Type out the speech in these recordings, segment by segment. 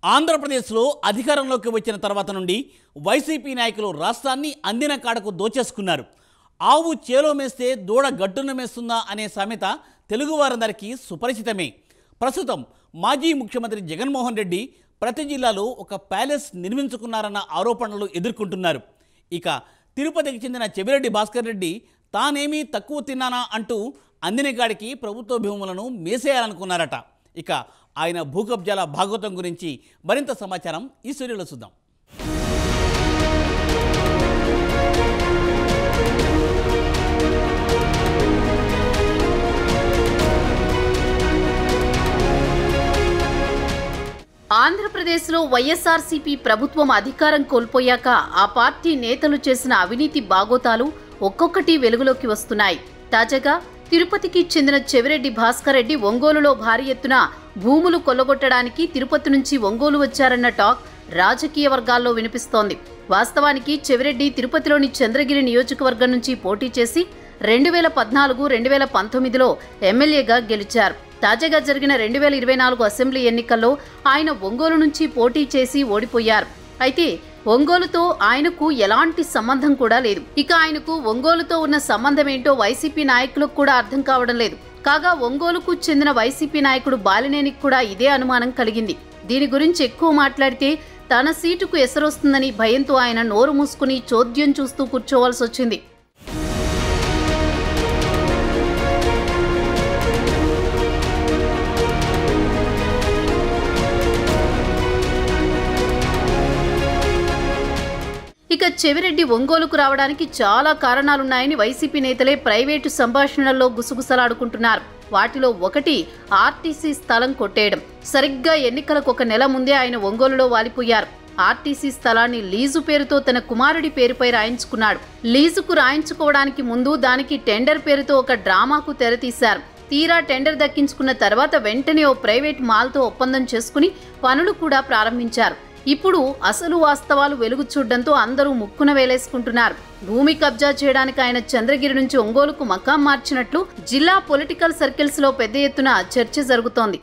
ఆంధ్రప్రదేశ్లో అధికారంలోకి వచ్చిన తర్వాత నుండి వైసీపీ నాయకులు రాష్ట్రాన్ని అందిన కాడకు దోచేసుకున్నారు ఆవు చేలో మేస్తే దూడ గట్టున మేస్తుందా అనే సామెత తెలుగువారందరికీ సుపరిచితమే ప్రస్తుతం మాజీ ముఖ్యమంత్రి జగన్మోహన్ రెడ్డి ప్రతి జిల్లాలో ఒక ప్యాలెస్ నిర్మించుకున్నారన్న ఆరోపణలు ఎదుర్కొంటున్నారు ఇక తిరుపతికి చెందిన చెవిరెడ్డి భాస్కర్ రెడ్డి తానేమీ తక్కువ తిన్నానా అంటూ అందినగాడికి ప్రభుత్వ భూములను మేసేయాలనుకున్నారట ఇక ఆయన భూకబ్జాల భాగవతం గురించి మరింత సమాచారం ఈ స్టూడియోలో చూద్దాం ఆంధ్రప్రదేశ్లో వైఎస్ఆర్సీపీ ప్రభుత్వం అధికారం కోల్పోయాక ఆ పార్టీ నేతలు చేసిన అవినీతి బాగోతాలు ఒక్కొక్కటి వెలుగులోకి వస్తున్నాయి తాజాగా తిరుపతికి చెందిన చెవిరెడ్డి భాస్కర్ రెడ్డి ఒంగోలులో భారీ ఎత్తున భూములు కొల్లగొట్టడానికి తిరుపతి నుంచి ఒంగోలు వచ్చారన్న టాక్ రాజకీయ వర్గాల్లో వినిపిస్తోంది వాస్తవానికి చెవిరెడ్డి తిరుపతిలోని చంద్రగిరి నియోజకవర్గం నుంచి పోటీ చేసి రెండు వేల పద్నాలుగు రెండు వేల పంతొమ్మిదిలో ఎమ్మెల్యేగా గెలిచారు తాజాగా జరిగిన రెండు వేల ఇరవై నాలుగు అసెంబ్లీ ఎన్నికల్లో ఆయన ఒంగోలు నుంచి పోటీ చేసి ఓడిపోయారు అయితే ఒంగోలుతో ఆయనకు ఎలాంటి సంబంధం కూడా లేదు ఇక ఆయనకు ఒంగోలుతో ఉన్న సంబంధం ఏంటో వైసీపీ నాయకులకు కూడా అర్థం కావడం లేదు కాగా ఒంగోలుకు చెందిన వైసీపీ నాయకుడు బాలినేనికి కూడా ఇదే అనుమానం కలిగింది దీని గురించి ఎక్కువ మాట్లాడితే తన సీటుకు ఎసరొస్తుందని భయంతో ఆయన నోరు మూసుకుని చోద్యం చూస్తూ కూర్చోవాల్సి వచ్చింది ఇక చెవిరెడ్డి ఒంగోలుకు రావడానికి చాలా కారణాలున్నాయని వైసీపీ నేతలే ప్రైవేటు సంభాషణల్లో గుసగుసలాడుకుంటున్నారు వాటిలో ఒకటి ఆర్టీసీ స్థలం కొట్టేయడం సరిగ్గా ఎన్నికలకు ఒక నెల ముందే ఆయన ఒంగోలులో వాలిపోయారు ఆర్టీసీ స్థలాన్ని లీజు పేరుతో తన కుమారుడి పేరుపై రాయించుకున్నాడు లీజుకు రాయించుకోవడానికి ముందు దానికి టెండర్ పేరుతో ఒక డ్రామాకు తెరతీశారు తీరా టెండర్ దక్కించుకున్న తర్వాత వెంటనే ఓ ప్రైవేట్ మాల్తో ఒప్పందం చేసుకుని పనులు కూడా ప్రారంభించారు ఇప్పుడు అసలు వాస్తవాలు వెలుగు చూడడంతో అందరూ ముక్కున వేలేసుకుంటున్నారు భూమి కబ్జా చేయడానికి ఆయన చంద్రగిరి నుంచి ఒంగోలుకు మకాం మార్చినట్లు జిల్లా పొలిటికల్ సర్కిల్స్ లో పెద్ద ఎత్తున చర్చ జరుగుతోంది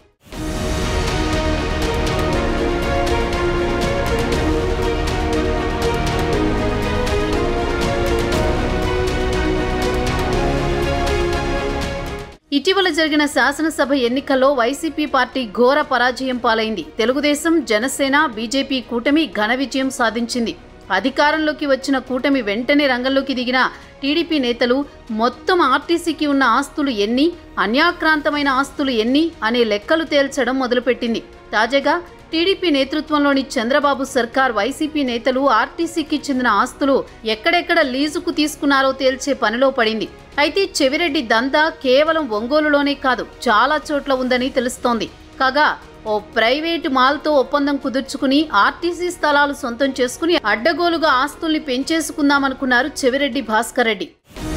ఇటీవల జరిగిన శాసనసభ ఎన్నికల్లో వైసీపీ పార్టీ ఘోర పరాజయం పాలైంది తెలుగుదేశం జనసేన బీజేపీ కూటమి ఘన విజయం సాధించింది అధికారంలోకి వచ్చిన కూటమి వెంటనే రంగంలోకి దిగిన టీడీపీ నేతలు మొత్తం ఆర్టీసీకి ఉన్న ఆస్తులు ఎన్ని అన్యాక్రాంతమైన ఆస్తులు ఎన్ని అనే లెక్కలు తేల్చడం మొదలుపెట్టింది తాజాగా టీడీపీ నేతృత్వంలోని చంద్రబాబు సర్కార్ వైసీపీ నేతలు ఆర్టీసీకి చెందిన ఆస్తులు ఎక్కడెక్కడ లీజుకు తీసుకున్నారో తేల్చే పనిలో పడింది అయితే చెవిరెడ్డి దందా కేవలం ఒంగోలులోనే కాదు చాలా చోట్ల ఉందని తెలుస్తోంది కాగా ఓ ప్రైవేటు మాల్తో ఒప్పందం కుదుర్చుకుని ఆర్టీసీ స్థలాలు సొంతం చేసుకుని అడ్డగోలుగా ఆస్తుల్ని పెంచేసుకుందామనుకున్నారు చెవిరెడ్డి భాస్కర్ రెడ్డి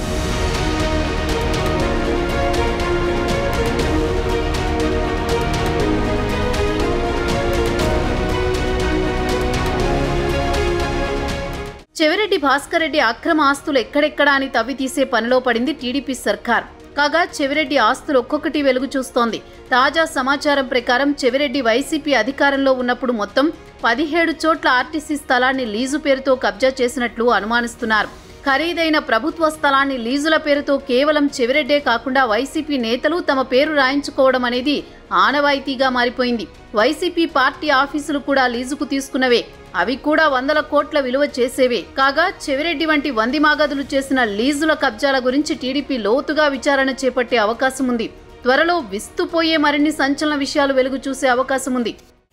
చెవిరెడ్డి భాస్కర్ రెడ్డి అక్రమ ఆస్తులు ఎక్కడెక్కడా అని తవ్వి తీసే పనిలో పడింది టీడీపీ సర్కార్ కాగా చెవిరెడ్డి ఆస్తులు ఒక్కొక్కటి వెలుగు చూస్తోంది తాజా సమాచారం ప్రకారం చెవిరెడ్డి వైసీపీ అధికారంలో ఉన్నప్పుడు మొత్తం పదిహేడు చోట్ల ఆర్టీసీ స్థలాన్ని లీజు పేరుతో కబ్జా చేసినట్లు అనుమానిస్తున్నారు ఖరీదైన ప్రభుత్వ స్థలాన్ని లీజుల పేరుతో కేవలం చెవిరెడ్డే కాకుండా వైసీపీ నేతలు తమ పేరు రాయించుకోవడం అనేది ఆనవాయితీగా మారిపోయింది వైసీపీ పార్టీ ఆఫీసులు కూడా లీజుకు తీసుకున్నవే అవి కూడా వందల కోట్ల విలువ చేసేవే కాగా చెవిరెడ్డి వంటి వందిమాగదులు చేసిన లీజుల కబ్జాల గురించి టీడీపీ లోతుగా విచారణ చేపట్టే అవకాశం ఉంది త్వరలో విస్తుపోయే మరిన్ని సంచలన విషయాలు వెలుగు చూసే అవకాశం ఉంది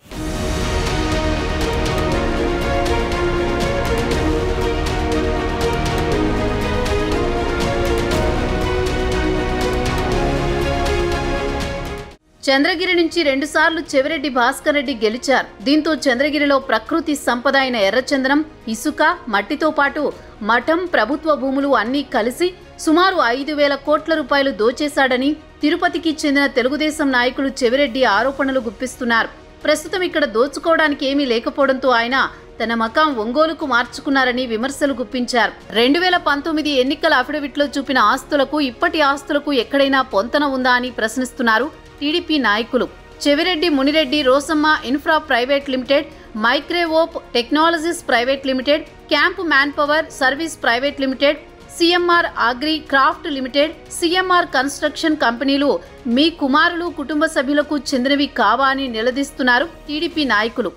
చంద్రగిరి నుంచి రెండుసార్లు చెవిరెడ్డి భాస్కర్ రెడ్డి గెలిచారు దీంతో చంద్రగిరిలో ప్రకృతి సంపద అయిన ఎర్రచందనం ఇసుక మట్టితో పాటు మఠం ప్రభుత్వ భూములు అన్నీ కలిసి సుమారు ఐదు వేల కోట్ల రూపాయలు దోచేశాడని తిరుపతికి చెందిన తెలుగుదేశం నాయకులు చెవిరెడ్డి ఆరోపణలు గుప్పిస్తున్నారు ప్రస్తుతం ఇక్కడ దోచుకోవడానికి ఏమీ లేకపోవడంతో ఆయన తన మకాం ఒంగోలుకు మార్చుకున్నారని విమర్శలు గుప్పించారు రెండు వేల పంతొమ్మిది ఎన్నికల అఫిడవిట్లో చూపిన ఆస్తులకు ఇప్పటి ఆస్తులకు ఎక్కడైనా పొంతన ఉందా అని ప్రశ్నిస్తున్నారు టీడీపీ నాయకులు Chevireddy Munireddy Rosamma infra private limited మైక్రేవోప్ technologies private limited camp man power service private limited CMR agri craft limited CMR construction కంపెనీలు మీ కుమారులు కుటుంబ సభ్యులకు చెందినవి కావా అని నిలదీస్తున్నారు టీడీపీ నాయకులు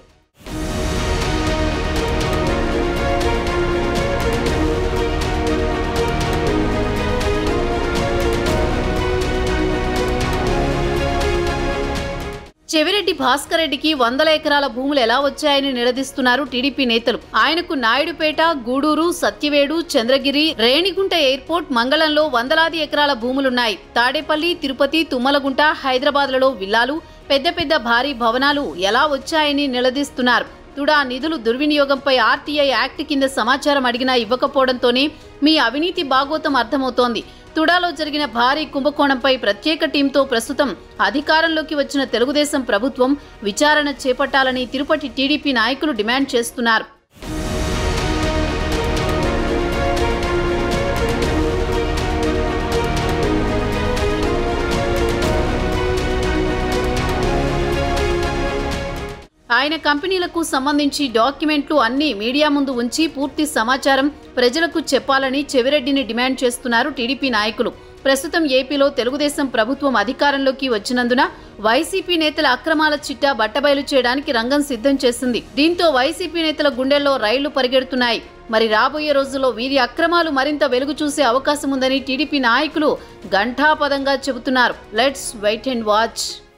చెవిరెడ్డి భాస్కర్ రెడ్డికి వందల ఎకరాల భూములు ఎలా వచ్చాయని నిలదీస్తున్నారు టీడీపీ నేతలు ఆయనకు నాయుడుపేట గూడూరు సత్యవేడు చంద్రగిరి రేణిగుంట ఎయిర్పోర్ట్ మంగళంలో వందలాది ఎకరాల భూములున్నాయి తాడేపల్లి తిరుపతి తుమ్మలగుంట హైదరాబాద్లలో విల్లాలు పెద్ద పెద్ద భారీ భవనాలు ఎలా వచ్చాయని నిలదీస్తున్నారు తుడా నిధులు దుర్వినియోగంపై ఆర్టీఐ యాక్ట్ కింద సమాచారం అడిగినా ఇవ్వకపోవడంతోనే మీ అవినీతి బాగోతం అర్థమవుతోంది తుడాలో జరిగిన భారీ కుంభకోణంపై ప్రత్యేక టీంతో ప్రస్తుతం అధికారంలోకి వచ్చిన తెలుగుదేశం ప్రభుత్వం విచారణ చేపట్టాలని తిరుపతి టీడీపీ నాయకులు డిమాండ్ చేస్తున్నారు ఆయన కంపెనీలకు సంబంధించి డాక్యుమెంట్లు అన్ని మీడియా ముందు ఉంచి పూర్తి సమాచారం ప్రజలకు చెప్పాలని చెవిరెడ్డిని డిమాండ్ చేస్తున్నారు టీడీపీ నాయకులు ప్రస్తుతం ఏపీలో తెలుగుదేశం ప్రభుత్వం అధికారంలోకి వచ్చినందున వైసీపీ నేతల అక్రమాల చిట్టా బట్టబయలు చేయడానికి రంగం సిద్ధం చేసింది దీంతో వైసీపీ నేతల గుండెల్లో రైళ్లు పరిగెడుతున్నాయి మరి రాబోయే రోజుల్లో వీరి అక్రమాలు మరింత వెలుగు చూసే అవకాశం ఉందని టీడీపీ నాయకులు ఘంటాపదంగా చెబుతున్నారు లెట్స్ వెయిట్ అండ్ వాచ్